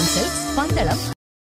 silks Pandalam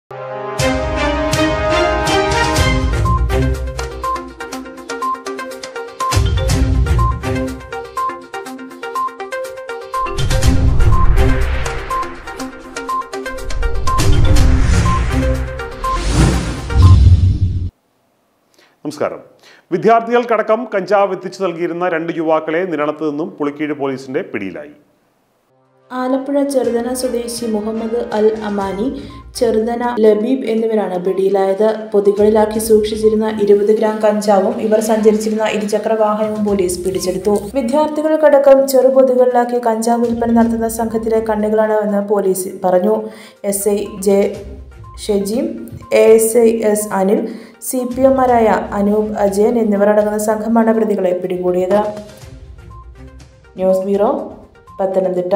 നമസ്കാരം വിദ്യാർത്ഥികൾക്കടക്കം കഞ്ചാവ് എത്തിച്ചു നൽകിയിരുന്ന രണ്ട് യുവാക്കളെ നിരണത്ത് നിന്നും പുളിക്കീഴ് പോലീസിന്റെ പിടിയിലായി ആലപ്പുഴ ചെറുതന സ്വദേശി മുഹമ്മദ് അൽ അമാനി ചെറുതന ലബീബ് എന്നിവരാണ് പിടിയിലായത് പൊതികളിലാക്കി സൂക്ഷിച്ചിരുന്ന ഇരുപത് ഗ്രാം കഞ്ചാവും ഇവർ സഞ്ചരിച്ചിരുന്ന ഇരുചക്ര വാഹനവും പോലീസ് പിടിച്ചെടുത്തു വിദ്യാർത്ഥികൾക്കടക്കം ചെറുപൊതികളിലാക്കി കഞ്ചാവ് വിൽപ്പന നടത്തുന്ന സംഘത്തിലെ കണ്ണികളാണ് എന്ന് പോലീസ് പറഞ്ഞു S I J Shejeem A S I S Anil C P എമാരായ അനൂപ് അജയൻ എന്നിവരടങ്ങുന്ന സംഘമാണ് പ്രതികളെ പിടികൂടിയത് news bureau Pathanamthitta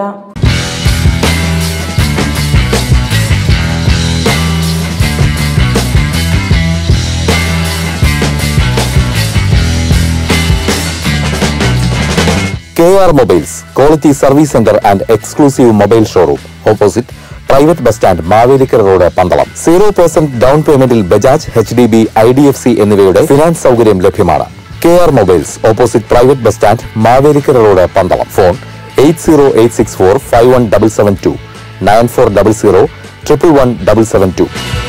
K R mobiles quality service centre and exclusive mobile showroom opposite private bus stand Mavelikkara road Pandalam zero percent down പേയ്മെന്റിൽ Bajaj H D B I D F C എന്നിവയുടെ finance സൗകര്യം ലഭ്യമാണ് K R mobiles opposite private bus stand Mavelikkara road Pandalam phone eight zero eight six four five one double seven two nine four double zero triple one double seven to